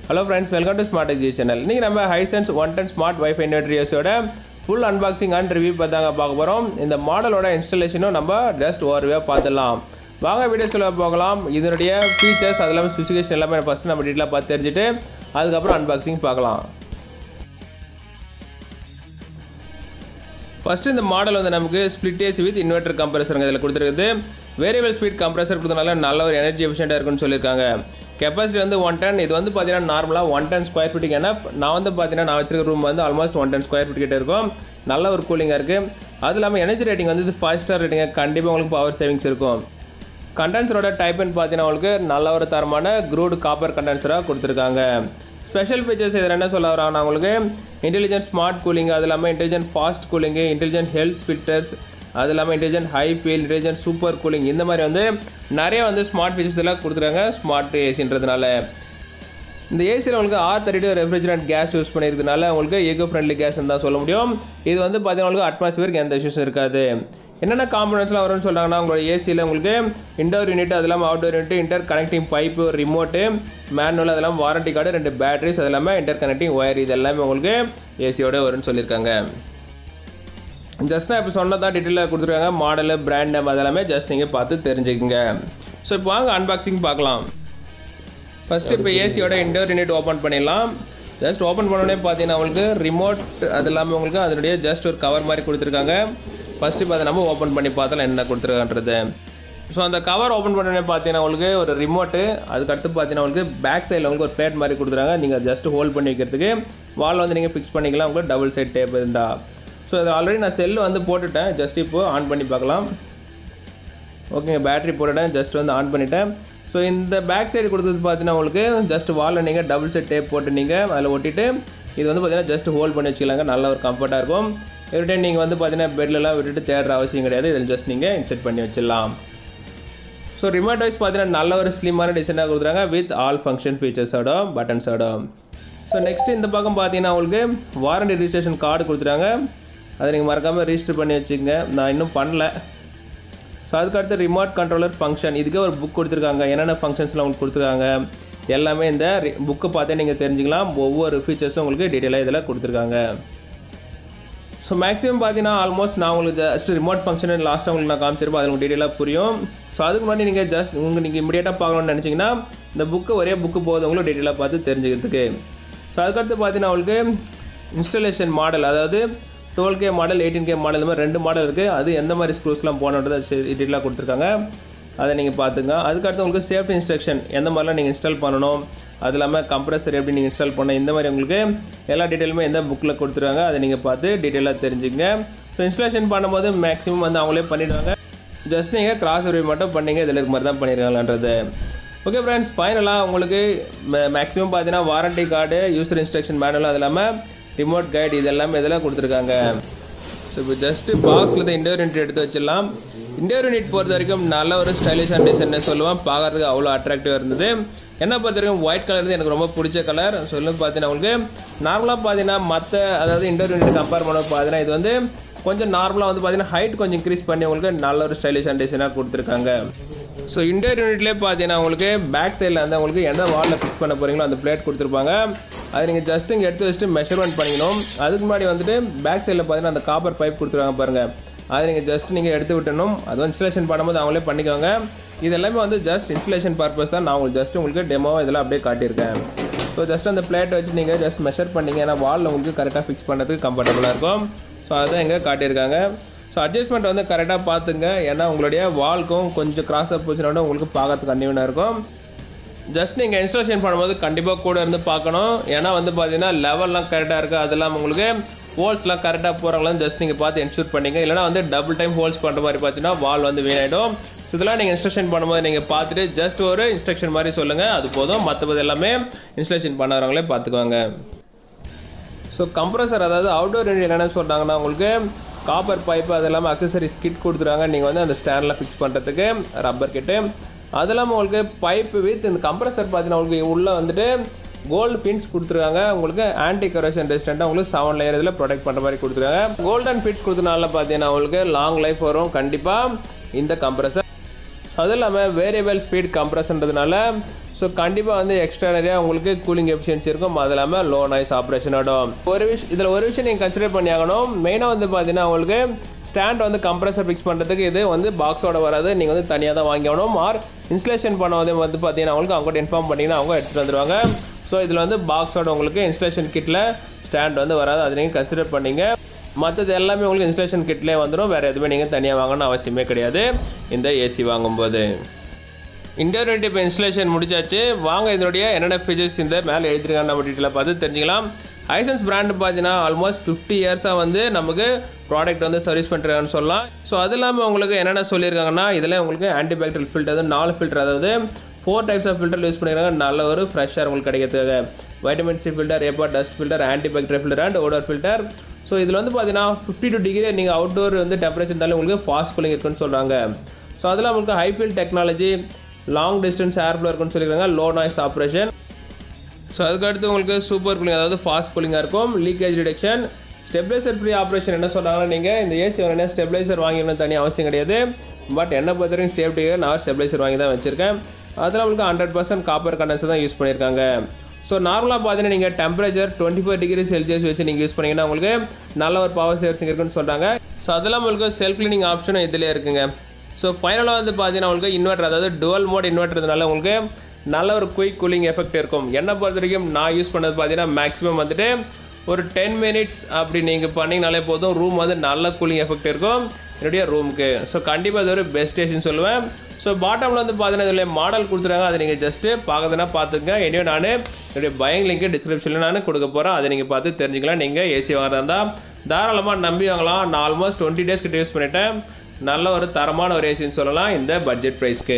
hello friends welcome to smart Exy channel இன்றைக்கி நம்ம Hisense one ton smart wifi இன்வெர்டரியோஸோட full unboxing and review பார்த்தாங்க பார்க்க போகிறோம் இந்த மாடலோட இன்ஸ்டலேஷனும் நம்ம ஜஸ்ட் ஓரவே பார்த்துடலாம் வாங்க வீடியோஸ்குள்ளே போகலாம் இதனுடைய ஃபீச்சர்ஸ் அது இல்லாமல் ஸ்பெசிஃபிகேஷன் எல்லாமே ஃபஸ்ட்டு நம்ம டீட்டெயிலாக பார்த்து தெரிஞ்சுட்டு அதுக்கப்புறம் அன்பாக்சிங் பார்க்கலாம் ஃபஸ்ட்டு இந்த மாடல் வந்து நமக்கு ஸ்பிளிட் ஏசி வித் இன்வெர்டர் கம்ப்ரஸருங்க இதில் கொடுத்துருக்குது வேரியபிள் ஸ்பீட் கம்ப்ரஸர் கொடுத்தனால நல்ல ஒரு எனர்ஜி எஃபிஷியண்டாக இருக்குன்னு சொல்லியிருக்காங்க கெப்பாசிட்டி வந்து ஒன் டன் இது வந்து பார்த்தீங்கன்னா நார்மலாக ஒன் டன் ஸ்கொயர் ஃபீட்டுக்கு என்ன நான் வந்து பார்த்தீங்கன்னா நான் வச்சிருக்க ரூம் வந்து almost one ton square feet கிட்ட இருக்கும் நல்ல ஒரு கூலிங்காக இருக்குது அது இல்லாமல் எனர்ஜி ரேட்டிங் வந்து இது ஃபைவ் ஸ்டார் ரேட்டிங்க கண்டிப்பாக உங்களுக்கு பவர் சேவிங்ஸ் இருக்கும் கண்டென்சரோட டைப்னு பார்த்தீங்கன்னா உங்களுக்கு நல்ல ஒரு தரமான க்ரூட் காப்பர் கண்டென்சராக கொடுத்துருக்காங்க ஸ்பெஷல் ஃபீச்சர்ஸ் இதில் என்ன சொல்ல வராங்கன்னா உங்களுக்கு இன்டெலிஜென்ட் ஸ்மார்ட் கூலிங் அது இல்லாமல் intelligent fast cooling intelligent health filters அது இல்லாமல் intelligent high feel intelligent super cooling இந்த மாதிரி வந்து நிறைய வந்து ஸ்மார்ட் ஃபீச்சர்ஸ் எல்லாம் கொடுத்துருக்காங்க ஸ்மார்ட் ஏசின்றதுனால இந்த ஏசியில் உங்களுக்கு R thirty two refrigerant gas use பண்ணியிருக்கனால உங்களுக்கு ஈகோ ஃப்ரெண்ட்லி கேஸ் தான் சொல்ல முடியும் இது வந்து பார்த்தீங்கன்னா உங்களுக்கு அட்மாஸ்பியருக்கு எந்த இஷ்யூஸும் இருக்காது என்னென்ன காம்பனன்ட்ஸ்லாம் வரும்னு சொல்கிறாங்கன்னா உங்களோட ஏசியில் உங்களுக்கு இன்டோர் யூனிட் அது இல்லாமல் outdoor unit inter connecting pipe remote manual அது இல்லாமல் வாரண்டி கார்டு ரெண்டு பேட்டரிஸ் அது இல்லாமல் இன்டர் கனெக்டிங் ஒயர் இது எல்லாமே உங்களுக்கு ஏசியோட வரும்னு சொல்லியிருக்காங்க ஜஸ்ட் நான் இப்போ சொன்னதான் டீட்டெயிலாக கொடுத்துருக்காங்க மாடலு பிராண்ட் நேம் அதெல்லாமே ஜஸ்ட் நீங்கள் பார்த்து தெரிஞ்சுக்கோங்க ஸோ இப்போ வாங்க அன்பாக்சிங் பார்க்கலாம் ஃபஸ்ட்டு இப்போ ஏசியோட இன்டோர் யூனிட் ஓப்பன் பண்ணிடலாம் ஜஸ்ட் ஓப்பன் பண்ணோடனே பார்த்தீங்கன்னா உங்களுக்கு ரிமோட் அது இல்லாமல் உங்களுக்கு அதனுடைய ஜஸ்ட் ஒரு கவர் மாதிரி கொடுத்துருக்காங்க ஃபஸ்ட்டு இப்போ அதை நம்ம ஓப்பன் பண்ணி பார்த்தலாம் என்ன கொடுத்துருக்கான்றது ஸோ அந்த கவர் ஓப்பன் பண்ணோடனே பார்த்தீங்கன்னா உங்களுக்கு ஒரு ரிமோட்டு அதுக்கடுத்து பார்த்தீங்கன்னா உங்களுக்கு பேக் சைடில் உங்களுக்கு ஒரு பிளேட் மாதிரி கொடுத்துருக்காங்க நீங்கள் ஜஸ்ட் ஹோல்ட் பண்ணி வைக்கிறதுக்கு வால் வந்து நீங்கள் ஃபிக்ஸ் பண்ணிக்கலாம் உங்களுக்கு டபுள் சைட் டேப் இருந்தா ஸோ இது ஆல்ரெடி நான் செல்லு வந்து போட்டுட்டேன் ஜஸ்ட் இப்போது ஆன் பண்ணி பார்க்கலாம் ஓகேங்க பேட்டரி போட்டுட்டேன் ஜஸ்ட் வந்து ஆன் பண்ணிட்டேன் ஸோ இந்த பேக் சைடு கொடுத்தது பார்த்தீங்கன்னா உங்களுக்கு ஜஸ்ட் வாலில் நீங்கள் டபுள் செட் டேப் போட்டு நீங்கள் அதில் ஒட்டிட்டு இது வந்து பார்த்தீங்கன்னா ஜஸ்ட் ஹோல்ட் பண்ணி வச்சுக்கலாங்க நல்ல ஒரு கம்ஃபர்ட்டாக இருக்கும் எவ்ரி டைம் நீங்கள் வந்து பார்த்தீங்கன்னா பெட்லலாம் விட்டுட்டு தேடுற அவசியம் கிடையாது இதில் ஜஸ்ட் நீங்கள் இன்செட் பண்ணி வச்சிடலாம் ஸோ ரிமோட் வைஸ் பார்த்தீங்கன்னா நல்ல ஒரு ஸ்லிம்மான டிசைனாக கொடுத்துறாங்க வித் ஆல் ஃபங்க்ஷன் ஃபீச்சர்ஸோட பட்டன்ஸோட ஸோ நெக்ஸ்ட் இந்த பக்கம் பார்த்தீங்கன்னா உங்களுக்கு வாரண்டி ரிஜிஸ்ட்ரேஷன் கார்டு கொடுத்துறாங்க அதை நீங்கள் மறக்காமல் ரிஜிஸ்டர் பண்ணி வச்சுக்கோங்க நான் இன்னும் பண்ணல ஸோ அதுக்கடுத்து ரிமோட் கண்ட்ரோலர் ஃபங்க்ஷன் இதுக்கே ஒரு புக் கொடுத்துருக்காங்க என்னென்ன ஃபங்க்ஷன்ஸ்லாம் உங்களுக்கு கொடுத்துருக்காங்க எல்லாமே இந்த புக்கை பார்த்தே நீங்கள் தெரிஞ்சுக்கலாம் ஒவ்வொரு ஃபீச்சர்ஸும் உங்களுக்கு டீட்டெயிலாக இதில் கொடுத்துருக்காங்க ஸோ மேக்ஸிமம் பார்த்தீங்கன்னா ஆல்மோஸ்ட் நான் உங்களுக்கு ஜஸ்ட் ரிமோட் ஃபங்க்ஷன் லாஸ்ட்டாக உங்களுக்கு நான் காமிச்சிருப்போம் அது உங்களுக்கு டீட்டெயிலாக புரியும் ஸோ அதுக்கு முன்னாடி நீங்கள் ஜஸ்ட் உங்களுக்கு நீங்கள் இமீடியட்டாக பார்க்கணும்னு நினச்சிங்கன்னா இந்த புக்கு ஒரே புக்கு போதும் உங்களுக்கு டீட்டெயிலாக பார்த்து தெரிஞ்சுக்கிறதுக்கு ஸோ அதுக்கடுத்து பார்த்தீங்கன்னா உங்களுக்கு இன்ஸ்டலேஷன் மாடல் அதாவது twelve K model eighteen K model இந்த மாதிரி ரெண்டு மாடல் இருக்குது அது எந்த மாதிரி ஸ்க்ரூஸ்லாம் போனோன்றதை டீட்டெயிலாக கொடுத்துருக்காங்க அதை நீங்கள் பார்த்துங்க அதுக்கடுத்து உங்களுக்கு சேஃப்டி இன்ஸ்ட்ரக்ஷன் எந்த மாதிரிலாம் நீங்கள் இன்ஸ்டால் பண்ணணும் அது இல்லாமல் கம்ப்ரஸர் எப்படி நீங்கள் இன்ஸ்டால் பண்ணணும் இந்த மாதிரி உங்களுக்கு எல்லா டீட்டெயிலுமே எந்த புக்கில் கொடுத்துருவாங்க அதை நீங்கள் பார்த்து டீட்டெயிலாக தெரிஞ்சுங்க ஸோ இன்ஸ்டாலேஷன் பண்ணும்போது மேக்ஸிமம் வந்து அவங்களே பண்ணிவிடுவாங்க ஜஸ்ட் நீங்கள் கிராஸ் ரிவ்யூ மட்டும் பண்ணீங்க இதில் இருக்க மாதிரி தான் பண்ணியிருக்காங்கன்றது ஓகே ஃப்ரெண்ட்ஸ் ஃபைனலாக உங்களுக்கு மேக்ஸிமம் பார்த்தீங்கன்னா warranty card user instruction manual அது இல்லாமல் ரிமோட் கைடு இது எல்லாமே இதெல்லாம் கொடுத்துருக்காங்க ஸோ இப்போ ஜஸ்ட்டு பாக்ஸில் தான் இண்டோர் யூனிட் எடுத்து வச்சிடலாம் இண்டோர் யூனிட் பொறுத்த வரைக்கும் நல்ல ஒரு ஸ்டைலிஷான டிசைன் சொல்லுவேன் பார்க்கறதுக்கு அவ்வளோ அட்ராக்டிவாக இருந்தது என்ன பொறுத்த வரைக்கும் ஒயிட் கலர் வந்து எனக்கு ரொம்ப பிடிச்ச கலர் சொல்லும் பார்த்தீங்கன்னா உங்களுக்கு நார்மலாக பார்த்தீங்கன்னா மற்ற அதாவது இண்டோர் யூனிட் கம்பேர் பண்ண பார்த்தீங்கன்னா இது வந்து கொஞ்சம் நார்மலாக வந்து பார்த்தீங்கன்னா ஹைட் கொஞ்சம் இன்க்ரீஸ் பண்ணி உங்களுக்கு நல்ல ஒரு ஸ்டைலிஷான டிசைனாக கொடுத்துருக்காங்க ஸோ இண்டோர் யூனிட்லேயே பார்த்தீங்கன்னா உங்களுக்கு பேக் சைடில் வந்து உங்களுக்கு எந்த வாலில் ஃபிக்ஸ் பண்ண போகிறீங்களோ அந்த பிளேட் கொடுத்துருப்பாங்க அதை நீங்கள் ஜஸ்ட் இங்கே எடுத்து வச்சுட்டு மெஷர்மெண்ட் பண்ணிக்கணும் அதுக்கு முன்னாடி வந்துட்டு பேக் சைடில் பார்த்தீங்கன்னா அந்த காப்பர் பைப் கொடுத்துருவாங்க பாருங்கள் அதை நீங்கள் ஜஸ்ட் நீங்கள் எடுத்து விட்டணும் அது இன்ஸ்டலேஷன் பண்ணும்போது அவங்களே பண்ணிக்கோங்க இது எல்லாமே வந்து ஜஸ்ட் இன்ஸ்டலேஷன் பர்பஸ் தான் நான் உங்களுக்கு ஜஸ்ட் உங்களுக்கு டெமோ இதெல்லாம் அப்படியே காட்டியிருக்கேன் ஸோ ஜஸ்ட் அந்த பிளேட்டை வச்சு நீங்கள் ஜஸ்ட் மெஷர் பண்ணிங்க ஏன்னா வாலில் உங்களுக்கு கரெக்டாக ஃபிக்ஸ் பண்ணுறதுக்கு கம்ஃபர்டபுளாக இருக்கும் ஸோ அதுதான் எங்கே காட்டியிருக்காங்க ஸோ அட்ஜஸ்ட்மெண்ட் வந்து கரெக்டாக பார்த்துங்க ஏன்னா உங்களுடைய வால்க்கும் கொஞ்சம் கிராஸ் அப் போச்சுன்னா உங்களுக்கு பார்க்கறதுக்கு கன்வீனியாக இருக்கும் ஜஸ்ட் நீங்கள் இன்ஸ்டாலேஷன் பண்ணும்போது கண்டிப்பாக கூட இருந்து பார்க்கணும் ஏன்னா வந்து பார்த்தீங்கன்னா லெவல்லாம் கரெக்டாக இருக்குது அது இல்லாமல் உங்களுக்கு ஹோல்ஸ்லாம் கரெக்டாக போகிறாங்களான்னு ஜஸ்ட் நீங்கள் பார்த்து என்ஷூர் பண்ணிங்க இல்லைனா வந்து டபுள் டைம் ஹோல்ஸ் பண்ணுற மாதிரி பார்த்துன்னா வால் வந்து வீணாயிடும் இதெல்லாம் நீங்கள் இன்ஸ்ட்ரக்ஷன் பண்ணும்போது நீங்கள் பார்த்துட்டு ஜஸ்ட் ஒரு இன்ஸ்ட்ரக்ஷன் மாதிரி சொல்லுங்கள் அது போதும் மற்றபடி எல்லாமே இன்ஸ்டலேஷன் பண்ணுறவங்களே பார்த்துக்குவாங்க ஸோ கம்ப்ரஸர் அதாவது அவுட்டோர் யூனிட் என்னென்ன சொல்கிறாங்கன்னா உங்களுக்கு காப்பர் பைப்பு அது இல்லாமல் அக்சசரிஸ் கிட் கொடுத்துருவாங்க நீங்கள் வந்து அந்த ஸ்டாண்டில் ஃபிக்ஸ் பண்ணுறதுக்கு ரப்பர் கிட்டு அது இல்லாமல் உங்களுக்கு பைப்பு வித் இந்த கம்ப்ரஸர் பார்த்தீங்கன்னா உங்களுக்கு உள்ளே வந்துட்டு கோல்டு பின்ஸ் கொடுத்துருக்காங்க உங்களுக்கு ஆன்டி கரோஷன் ரெசிஸ்டண்ட்டாக உங்களுக்கு செவன் லேயர் இதில் ப்ரொடெக்ட் பண்ணுற மாதிரி கொடுத்துருக்காங்க கோல்டன் பிட்ஸ் கொடுத்தனால பார்த்தீங்கன்னா உங்களுக்கு லாங் லைஃப் வரும் கண்டிப்பாக இந்த கம்ப்ரஸர் அதுவும் இல்லாமல் வேரியபிள் ஸ்பீட் கம்ப்ரஸ்ன்றதுனால ஸோ கண்டிப்பாக வந்து எக்ஸ்ட்ரா நிறையா உங்களுக்கு கூலிங் எஃபிஷியன்சி இருக்கும் அது இல்லாமல் லோ நாய்ஸ் ஆப்ரேஷன் ஆடும் ஒரு விஷயம் இதில் ஒரு விஷயம் நீங்கள் கன்சிடர் பண்ணி ஆகணும் மெயினாக வந்து பார்த்தீங்கன்னா உங்களுக்கு ஸ்டாண்ட் வந்து கம்ப்ரஸர் ஃபிக்ஸ் பண்ணுறதுக்கு இது வந்து பாக்ஸோட வராது நீங்கள் வந்து தனியாக தான் வாங்கி ஆகணும் ஆர் இன்ஸ்டலேஷன் பண்ணும்போது வந்து பார்த்தீங்கன்னா அவங்களுக்கு அவங்க இன்ஃபார்ம் பண்ணிங்கன்னா அவங்க எடுத்துகிட்டு வந்துடுவாங்க ஸோ இதில் வந்து பாக்ஸோட உங்களுக்கு இன்ஸ்டலேஷன் கிட்டில் ஸ்டாண்ட் வந்து வராது அதை நீங்கள் கன்சிடர் பண்ணீங்க மற்றது எல்லாமே உங்களுக்கு இன்ஸ்டலேஷன் கிட்லேயே வந்துடும் வேறு எதுவுமே நீங்கள் தனியாக வாங்கணும்னு அவசியமே கிடையாது இந்த ஏசி வாங்கும்போது இன்டர்நெட் இப்போ இன்ஸ்டலேஷன் முடிச்சாச்சு வாங்க இதனுடைய என்னென்ன ஃபீச்சர்ஸ் இந்த மேலே எழுதிருக்காங்க நம்ம டீட்டெயிலாக பார்த்து தெரிஞ்சுக்கலாம் ஐசன்ஸ் பிராண்டு பார்த்தீங்கன்னா ஆல்மோஸ்ட் ஃபிஃப்டி இயர்ஸாக வந்து நமக்கு ப்ராடக்ட் வந்து சர்வீஸ் பண்ணுறாங்கன்னு சொல்லலாம் ஸோ அது இல்லாமல் உங்களுக்கு என்னென்ன சொல்லியிருக்காங்கன்னா இதில் உங்களுக்கு ஆன்டிபாக்டீரியல் ஃபில்டர் நாலு ஃபில்டர் அதாவது four types of filter use பண்ணியிருக்காங்க நல்ல ஒரு ஃப்ரெஷ்ஷாக உங்களுக்கு கிடைக்கிறதுக்காக vitamin C filter HEPA dust filter antibacterial filter and odour filter so இதில் வந்து பார்த்தீங்கன்னா ஃபிஃப்டி டூ டிகிரி நீங்கள் அவுட்டோர் வந்து டெம்பரேச்சர் இருந்தாலும் உங்களுக்கு ஃபாஸ்ட் கூலிங் இருக்குன்னு சொல்கிறாங்க ஸோ அதில் உங்களுக்கு high feel technology long distance air flow இருக்குன்னு சொல்லியிருக்காங்க லோ நாய்ஸ் ஆப்ரேஷன் ஸோ அதுக்கடுத்து உங்களுக்கு சூப்பர் கூலிங் அதாவது ஃபாஸ்ட் கூலிங்காக இருக்கும் leakage reduction stabiliser free operation என்ன சொல்கிறாங்கன்னா நீங்கள் இந்த ஏசி வரணும் ஸ்டெபிலைசர் வாங்கிடணும் தனி அவசியம் கிடையாது பட் என்னை பொறுத்த வரைக்கும் சேஃப்டியாக நான் ஸ்டெபிலைசர் வாங்கி தான் வச்சுருக்கேன் அதில் உங்களுக்கு ஹண்ட்ரட் பர்சன்ட் காப்பர் கண்டன்ஸை தான் யூஸ் பண்ணியிருக்காங்க ஸோ நார்மலாக பார்த்தீங்கன்னா நீங்கள் temperature twenty four degree Celsius வச்சு நீங்கள் யூஸ் பண்ணிங்கன்னா உங்களுக்கு நல்ல ஒரு பவர் சேவிங்ஸ் இருக்குன்னு சொல்கிறாங்க ஸோ அதெல்லாம் உங்களுக்கு செல்ஃப் கிளீனிங் ஆப்ஷனும் இதிலே இருக்குங்க ஸோ ஃபைனலாக வந்து பார்த்தீங்கன்னா உங்களுக்கு இன்வெர்டர் அதாவது டுவல் மோட் இன்வெர்டர்னால உங்களுக்கு நல்ல ஒரு குயிக் கூலிங் எஃபெக்ட் இருக்கும் என்னை பொறுத்த வரைக்கும் நான் யூஸ் பண்ணது பார்த்தீங்கன்னா மேக்ஸிமம் வந்துட்டு ஒரு டென் மினிட்ஸ் அப்படி நீங்கள் பண்ணிங்கனாலே போதும் ரூம் வந்து நல்ல கூலிங் எஃபெக்ட் இருக்கும் என்னுடைய ரூமுக்கு ஸோ கண்டிப்பாக இது ஒரு பெஸ்ட் ஏசின்னு சொல்லுவேன் ஸோ பாட்டமில் வந்து பார்த்தீங்கன்னா இதில் மாடல் கொடுத்துருக்காங்க அதை நீங்கள் ஜஸ்ட்டு பார்க்குறதுனா பார்த்துங்க இனியும் நான் என்னுடைய பயங் லிங்க் டிஸ்கிரிப்ஷனில் நான் கொடுக்க போகிறேன் அதை நீங்கள் பார்த்து தெரிஞ்சுக்கலாம் நீங்கள் ஏசி வாங்குறதா இருந்தால் தாராளமாக நம்பி வாங்கலாம் நான் ஆல்மோஸ்ட் டுவெண்ட்டி டேஸ் கிட்ட யூஸ் பண்ணிட்டேன் நல்ல ஒரு தரமான ஒரு ஏசின்னு சொல்லலாம் இந்த பட்ஜெட் ப்ரைஸ்க்கு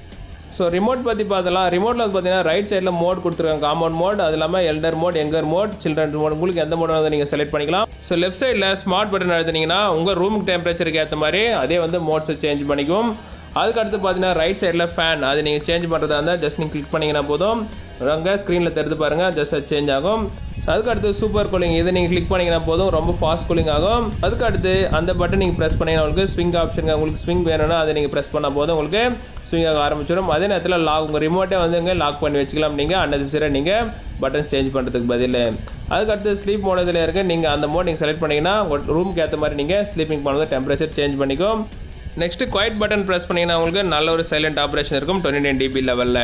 ஸோ ரிமோட் பற்றி பார்த்தலாம் ரிமோட்டில் வந்து பார்த்தீங்கன்னா ரைட் சைடில் மோட் கொடுத்துருக்காங்க காம்பவுண்ட் மோட் அது இல்லாமல் elder mode younger mode children mode உங்களுக்கு எந்த மோட் வந்து நீங்கள் செலக்ட் பண்ணிக்கலாம் ஸோ லெஃப்ட் சைடில் ஸ்மார்ட் பட்டன் எழுதுனீங்கன்னா உங்கள் ரூமுக்கு டெம்பரேச்சருக்கு ஏற்ற மாதிரி அதே வந்து மோட்ஸை சேஞ்ச் பண்ணிக்கும் அதுக்கு அடுத்து பார்த்தீங்கன்னா ரைட் சைடில் ஃபேன் அது நீங்கள் சேஞ்ச் பண்ணுறதா இருந்தால் ஜஸ்ட் நீங்கள் கிளிக் பண்ணிங்கன்னா போதும் அங்கே ஸ்க்ரீனில் தெரிந்து பாருங்கள் ஜஸ்ட் அது சேஞ்ச் ஆகும் அதுக்கு அடுத்து சூப்பர் கூலிங் இது நீங்கள் கிளிக் பண்ணிங்கன்னா போதும் ரொம்ப ஃபாஸ்ட் கூலிங் ஆகும் அதுக்கு அடுத்து அந்த பட்டன் நீங்கள் ப்ரெஸ் பண்ணிங்கன்னா உங்களுக்கு ஸ்விங் ஆப்ஷன் உங்களுக்கு ஸ்விங் வேணும்னா அதை நீங்கள் ப்ரெஸ் பண்ணால் போதும் உங்களுக்கு ஸ்விங் ஆக ஆரம்பிச்சிடும் அதே நேரத்தில் லாக் உங்கள் ரிமோட்டே வந்து இங்கே லாக் பண்ணி வச்சுக்கலாம் நீங்கள் அன்னெசரியாக நீங்கள் பட்டன் சேஞ்ச் பண்ணுறதுக்கு பதில் அதுக்கு அடுத்து ஸ்லீப் மோட் இதில் இருக்குது நீங்கள் அந்த மோட் நீங்கள் செலக்ட் பண்ணிங்கன்னா உங்கள் ரூமுக்கு ஏற்ற மாதிரி நீங்கள் ஸ்லீப்பிங் பண்ணும்போது டெம்பரேச்சர் சேஞ்ச் பண்ணிக்கும் நெக்ஸ்ட் குவைட் பட்டன் ப்ரெஸ் பண்ணிங்கன்னா உங்களுக்கு நல்ல ஒரு சைலண்ட் ஆப்ரேஷன் இருக்கும் டுவெண்ட்டி நைன் டிபி லெவலில்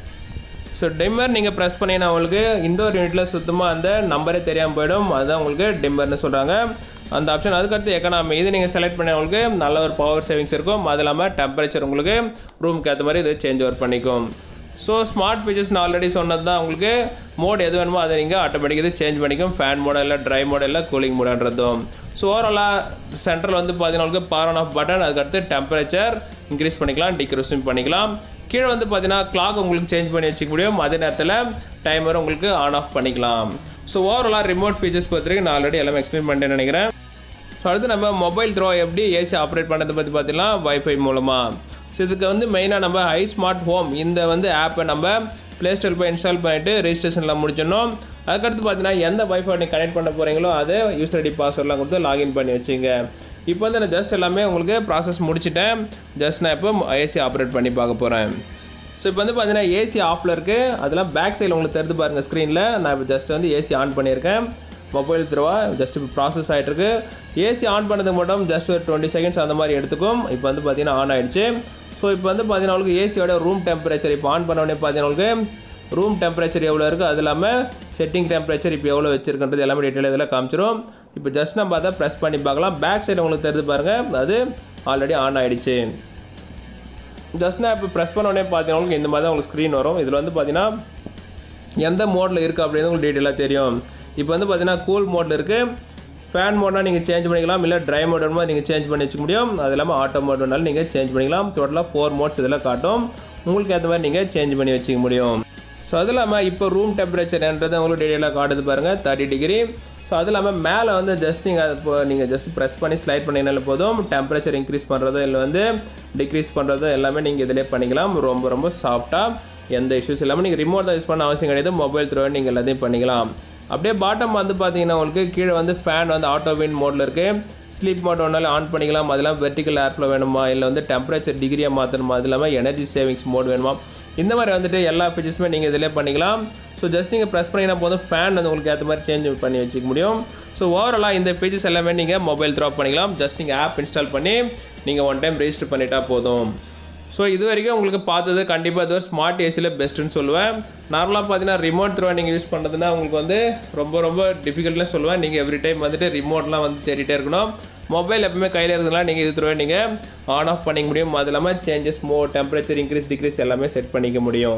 ஸோ டிம்மர் நீங்கள் ப்ரெஸ் பண்ணிங்கன்னா உங்களுக்கு இண்டோர் யூனிட்டில் சுத்தமாக அந்த நம்பரே தெரியாமல் போயிடும் அதுதான் உங்களுக்கு டிம்மர்னு சொல்கிறாங்க அந்த ஆப்ஷன் அதுக்கடுத்து எக்கனாமி இது நீங்கள் செலக்ட் பண்ண உங்களுக்கு நல்ல ஒரு பவர் சேவிங்ஸ் இருக்கும் அது இல்லாமல் டெம்பரேச்சர் உங்களுக்கு ரூமுக்கு ஏற்ற மாதிரி இது சேஞ்ச் ஓவர் பண்ணிக்கும் ஸோ ஸ்மார்ட் ஃபீச்சர்ஸ் நான் ஆல்ரெடி சொன்னது தான் உங்களுக்கு மோட் எது வேணுமோ அதை நீங்கள் ஆட்டோமேட்டிக்காக சேஞ்ச் பண்ணிக்கும் ஃபேன் மோட இல்லை ட்ரை மோட இல்லை கூலிங் மோடன்றதும் ஸோ ஓவராலாக சென்ட்ரல் வந்து பார்த்தீங்கன்னா உங்களுக்கு பவர் ஆன் ஆஃப் பட்டன் அதுக்கடுத்து டெம்பரேச்சர் இன்க்ரீஸ் பண்ணிக்கலாம் டிக்ரூஸும் பண்ணிக்கலாம் கீழே வந்து பார்த்தீங்கன்னா கிளாக் உங்களுக்கு சேஞ்ச் பண்ணி வச்சுக்க முடியும் அதே நேரத்தில் டைமர் உங்களுக்கு ஆன் ஆஃப் பண்ணிக்கலாம் ஸோ ஓவராலாக ரிமோட் ஃபீச்சர்ஸ் பொறுத்த வரைக்கும் நான் ஆல்ரெடி எல்லாமே எக்ஸ்பிளைன் பண்ணிட்டேன்னு நினைக்கிறேன் ஸோ அடுத்து நம்ம மொபைல் த்ரோ எப்படி ஏசி ஆப்ரேட் பண்ணுறதை பற்றி பார்த்தீங்கன்னா வைஃபை மூலமாக ஸோ இதுக்கு வந்து மெயினாக நம்ம ஐ ஸ்மார்ட் ஹோம் இந்த வந்து ஆப்பை நம்ம ப்ளே ஸ்டோர் போய் இன்ஸ்டால் பண்ணிவிட்டு ரெஜிஸ்ட்ரேஷனில் முடிச்சிடணும் அதுக்கடுத்து பார்த்தீங்கன்னா எந்த வைஃபை நீங்கள் கனெக்ட் பண்ண போகிறீங்களோ அதை யூசர் ஐடி பாஸ்வேர்ட்லாம் கொடுத்து லாகின் பண்ணி வச்சுங்க இப்போ வந்து நான் ஜஸ்ட் எல்லாமே உங்களுக்கு ப்ராசஸ் முடிச்சிட்டேன் ஜஸ்ட் நான் இப்போ ஏசி ஆப்ரேட் பண்ணி பார்க்க போகிறேன் ஸோ இப்போ வந்து பார்த்தீங்கன்னா ஏசி ஆஃபில் இருக்குது அதெல்லாம் பேக் சைடில் உங்களுக்கு தெரிந்து பாருங்கள் ஸ்க்ரீனில் நான் இப்போ ஜஸ்ட் வந்து ஏசி ஆன் பண்ணியிருக்கேன் மொபைல் த்ரோவா ஜஸ்ட் இப்போ ப்ராசஸ் ஆகிட்டுருக்கு ஏசி ஆன் பண்ணதுக்கு மட்டும் ஜஸ்ட் ஒரு டுவெண்ட்டி செகண்ட்ஸ் அந்த மாதிரி எடுத்துக்கும் இப்போ வந்து பார்த்தீங்கன்னா ஆன் ஆகிடுச்சு ஸோ இப்போ வந்து பார்த்தீங்கன்னா உங்களுக்கு ஏசியோட ரூம் டெம்பரேச்சர் இப்போ ஆன் பண்ண உடனே பார்த்தீங்கன்னா உங்களுக்கு ரூம் டெம்பரேச்சர் எவ்வளோ இருக்குது அது இல்லாமல் செட்டிங் டெம்பரேச்சர் இப்போ எவ்வளோ வச்சிருக்குன்றது எல்லாமே டீட்டெயில் இதில் காமிச்சிரும் இப்போ ஜஸ்ட் நம்ம அதை ப்ரெஸ் பண்ணி பார்க்கலாம் பேக் சைடு உங்களுக்கு தெரிஞ்சு பாருங்கள் அது ஆல்ரெடி ஆன் ஆகிடுச்சு ஜஸ்ட் நான் இப்போ ப்ரெஸ் பண்ண உடனே பார்த்தீங்கன்னா உங்களுக்கு இந்த மாதிரி தான் உங்களுக்கு ஸ்க்ரீன் வரும் இதில் வந்து பார்த்தீங்கன்னா எந்த மோடில் இருக்குது அப்படின்னு உங்களுக்கு டீட்டெயிலாக தெரியும் இப்போ வந்து பார்த்தீங்கன்னா கூல் மோடில் இருக்குது ஃபேன் மோட்னா நீங்கள் சேஞ்ச் பண்ணிக்கலாம் இல்லை ட்ரை மோட் வேணுமோ நீங்கள் சேஞ்ச் பண்ணி வச்சுக்க முடியும் அது இல்லாமல் ஆட்டோ மோட் வேணாலும் நீங்கள் சேஞ்ச் பண்ணிக்கலாம் டோட்டலாக ஃபோர் மோட்ஸ் இதில் காட்டும் உங்களுக்கு ஏற்ற மாதிரி நீங்கள் சேஞ்ச் பண்ணி வச்சுக்க முடியும் ஸோ அது இல்லாமல் இப்போ ரூம் டெம்பரேச்சர்ன்றது உங்களுக்கு டீட்டெயிலாக காட்டுது பாருங்கள் தேர்ட்டி டிகிரி ஸோ அது இல்லாமல் மேலே வந்து ஜஸ்ட் நீங்கள் அதை இப்போ நீங்கள் ஜஸ்ட் ப்ரெஸ் பண்ணி ஸ்லைட் பண்ணினால போதும் டெம்பரேச்சர் இன்க்ரீஸ் பண்ணுறதோ இல்லை வந்து டிக்ரீஸ் பண்ணுறதோ எல்லாமே நீங்கள் இதிலே பண்ணிக்கலாம் ரொம்ப ரொம்ப சாஃப்டாக எந்த இஷ்யூஸ் இல்லாமல் நீங்கள் ரிமோட் தான் யூஸ் பண்ண அவசியம் கிடையாது மொபைல் த்ரோ நீங்கள் எல்லாத்தையும் பண்ணிக்கலாம் அப்படியே பாட்டம் வந்து பார்த்தீங்கன்னா உங்களுக்கு கீழே வந்து ஃபேன் வந்து ஆட்டோ வின் மோடில் இருக்குது ஸ்லீப் மோட் ஒன்றாலும் ஆன் பண்ணிக்கலாம் அது இல்லாமல் வெர்டிக்கல் ஏர்ஃப்ளோ வேணுமா இல்லை வந்து டெம்பரேச்சர் டிகிரியாக மாற்றணுமா அது இல்லாமல் எனர்ஜி சேவிங்ஸ் மோட் வேணுமா இந்த மாதிரி வந்துட்டு எல்லா ஃபீச்சர்ஸுமே நீங்கள் இதிலே பண்ணிக்கலாம் ஸோ ஜஸ்ட் நீங்கள் ப்ரெஸ் பண்ணிங்கன்னா போதும் ஃபேன் வந்து உங்களுக்கு ஏற்ற மாதிரி சேஞ்ச் பண்ணி வச்சுக்க முடியும் ஸோ ஓவராலாக இந்த ஃபீச்சர்ஸ் எல்லாமே நீங்கள் மொபைல் த்ரோ பண்ணிக்கலாம் ஜஸ்ட் நீங்கள் ஆப் இன்ஸ்டால் பண்ணி நீங்கள் ஒன் டைம் ரெஜிஸ்டர் பண்ணிட்டா போதும் ஸோ இது வரைக்கும் உங்களுக்கு பார்த்தது கண்டிப்பாக இது ஒரு ஸ்மார்ட் ஏசியில் பெஸ்ட்டுன்னு சொல்லுவேன் நார்மலாக பார்த்தீங்கன்னா ரிமோட் த்ரோ நீங்கள் யூஸ் பண்ணுறதுனா உங்களுக்கு வந்து ரொம்ப ரொம்ப டிஃபிகல்ட்லாம் சொல்லுவேன் நீங்கள் எவ்ரி டைம் வந்துட்டு ரிமோட்லாம் வந்து தேடிட்டே இருக்கணும் மொபைல் எப்பவுமே கையில் இருந்ததுலாம் நீங்கள் இது த்ரோ நீங்கள் ஆன் ஆஃப் பண்ணிக்க முடியும் அது இல்லாமல் சேஞ்சஸ் மோ டெம்பரேச்சர் இன்க்ரீஸ் டிக்ரீஸ் எல்லாமே செட் பண்ணிக்க முடியும்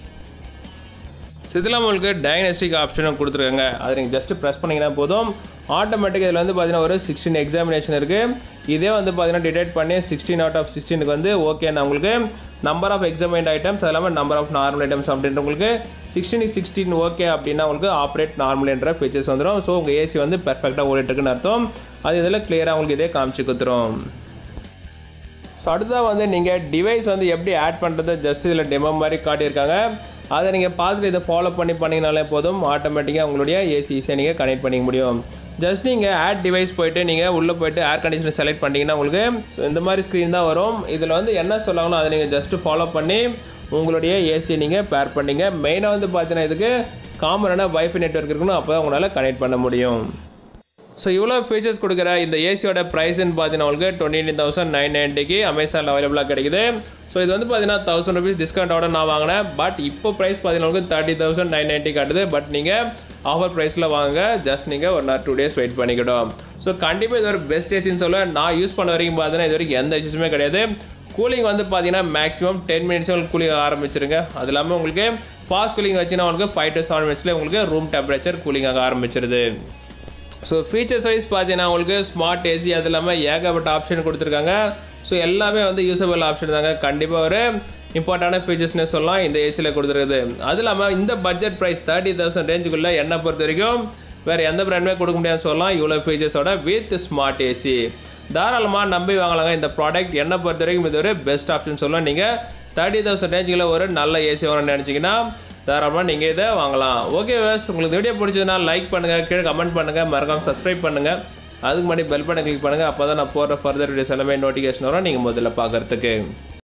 ஸோ இதில் உங்களுக்கு டயக்னஸ்டிக் ஆப்ஷனும் கொடுத்துருக்காங்க அதை நீங்கள் ஜஸ்ட்டு ப்ரெஸ் பண்ணிங்கன்னா போதும் ஆட்டோமேட்டிக் இதில் வந்து பார்த்தீங்கன்னா ஒரு சிக்ஸ்டீன் எக்ஸாமினேஷன் இருக்குது இதே வந்து பார்த்தீங்கன்னா டிடெக்ட் பண்ணி சிக்ஸ்டீன் அவுட் ஆஃப் சிக்ஸ்டீனுக்கு வந்து ஓகேண்ணா உங்களுக்கு நம்பர் ஆஃப் எக்ஸாமைண்ட் ஐட்டம்ஸ் அது இல்லாமல் நம்பர் ஆஃப் நார்மல் ஐட்டம்ஸ் அப்படின்ற உங்களுக்கு சிக்ஸ்டீன் சிக்ஸ்டீன் ஓகே அப்படின்னா உங்களுக்கு ஆப்ரேட் நார்மல் என்ற ஃபீச்சர்ஸ் வந்துடும் ஸோ உங்கள் ஏசி வந்து பெர்ஃபெக்டாக ஓடிட்டுருக்குன்னு அர்த்தம் அது இதில் கிளியராக உங்களுக்கு இதே காமிச்சு கொடுத்துரும் ஸோ அடுத்ததாக வந்து நீங்கள் டிவைஸ் வந்து எப்படி ஆட் பண்ணுறது ஜஸ்ட் இதில் டெமோ மாதிரி காட்டியிருக்காங்க அதை நீங்கள் பார்த்துட்டு இதை ஃபாலோ பண்ணி பண்ணிங்கனாலே போதும் ஆட்டோமேட்டிக்காக உங்களுடைய ஏசி ஈஸியாக நீங்கள் கனெக்ட் பண்ணிக்க முடியும் ஜஸ்ட் நீங்கள் ஆட் டிவைஸ் போயிட்டு நீங்கள் உள்ளே போயிட்டு ஏர் கண்டிஷனர் செலக்ட் பண்ணிங்கன்னா உங்களுக்கு so இந்த மாதிரி ஸ்க்ரீன் தான் வரும் இதில் வந்து என்ன சொல்லாங்களோ அதை நீங்கள் ஜஸ்ட்டு ஃபாலோ பண்ணி உங்களுடைய ஏசியை நீங்கள் பேர் பண்ணிங்க மெயினாக வந்து பார்த்தீங்கன்னா இதுக்கு காமனான வைஃபை நெட்ஒர்க் இருக்கணும் அப்போ தான் உங்களால் கனெக்ட் பண்ண முடியும் ஸோ இவ்வளோ ஃபீச்சர்ஸ் கொடுக்குற இந்த ஏசியோட ப்ரைஸ்ன்னு பார்த்தீங்கன்னா உங்களுக்கு டுவெண்ட்டி தௌசண்ட் நைன் நைன்ட்டிக்கு அமேசானில் அவைலபிளாக கிடைக்குது ஸோ இது வந்து பார்த்தீங்கன்னா தௌசண்ட் ருபீஸ் டிஸ்கவுண்டோட நான் வாங்கினேன் பட் இப்போ ப்ரைஸ் பார்த்தீங்கன்னா உங்களுக்கு தேர்ட்டி தௌசண்ட் நைன் நைன்ட்டி காட்டுது பட் நீங்கள் ஆஃபர் ப்ரைஸில் வாங்க ஜஸ்ட் நீங்கள் one or two days wait பண்ணிக்கிட்டோம் ஸோ கண்டிப்பாக இது ஒரு பெஸ்ட் ஏசின்னு சொல்ல நான் யூஸ் பண்ண வரைக்கும் பார்த்தீங்கன்னா இது வரைக்கும் எந்த இஷ்யூஸுமே கிடையாது கூலிங் வந்து பார்த்தீங்கன்னா மேக்ஸிமம் டென் மினிட்ஸ் உங்களுக்கு கூலிங் ஆரம்பிச்சிருங்க அது இல்லாமல் உங்களுக்கு ஃபாஸ்ட் கூலிங் வச்சுன்னா உங்களுக்கு ஃபைவ் டு செவன் மினிட்ஸில் உங்களுக்கு ரூம் டெம்பரேச்சர் கூலிங் ஆக ஆரம்பிச்சிருது ஸோ ஃபீச்சர்ஸ் வைஸ் பார்த்தீங்கன்னா உங்களுக்கு ஸ்மார்ட் ஏசி அது இல்லாமல் ஏகப்பட்ட ஆப்ஷன் கொடுத்துருக்காங்க ஸோ எல்லாமே வந்து யூஸபிள் ஆப்ஷன் தாங்க கண்டிப்பாக ஒரு இம்பார்ட்டண்டான ஃபீச்சர்ஸ்னே சொல்லலாம் இந்த ஏசியில் கொடுத்துருக்குது அது இல்லாமல் இந்த பட்ஜெட் ப்ரைஸ் தேர்ட்டி தௌசண்ட் ரேஞ்சுக்குள்ளே என்னை பொறுத்த வரைக்கும் வேறு எந்த பிராண்டுமே கொடுக்க முடியாதுன்னு சொல்லலாம் இவ்வளோ ஃபீச்சர்ஸோட வித் ஸ்மார்ட் ஏசி தாராளமாக நம்பி வாங்கலாங்க இந்த ப்ராடக்ட் என்னை பொறுத்த வரைக்கும் இது ஒரு பெஸ்ட் ஆப்ஷன் சொல்லலாம் நீங்கள் தேர்ட்டி தௌசண்ட் ரேஞ்சுக்குள்ள ஒரு நல்ல ஏசி வாங்கணும்னு நினச்சிங்கன்னா தாராளமாக நீங்கள் இதை வாங்கலாம் ஓகே வேஸ் உங்களுக்கு வீடியோ பிடிச்சதுன்னா லைக் பண்ணுங்கள் கீழே கமெண்ட் பண்ணுங்கள் மறக்காம சப்ஸ்கிரைப் பண்ணுங்கள் அதுக்கு முன்னாடி பெல் பட்டன் கிளிக் பண்ணுங்கள் அப்போ தான் நான் போடுற ஃபர்தர் வீடியோஸ் எல்லாமே நோட்டிஃபிகேஷன் வரும் நீங்கள் முதல்ல பார்க்குறதுக்கு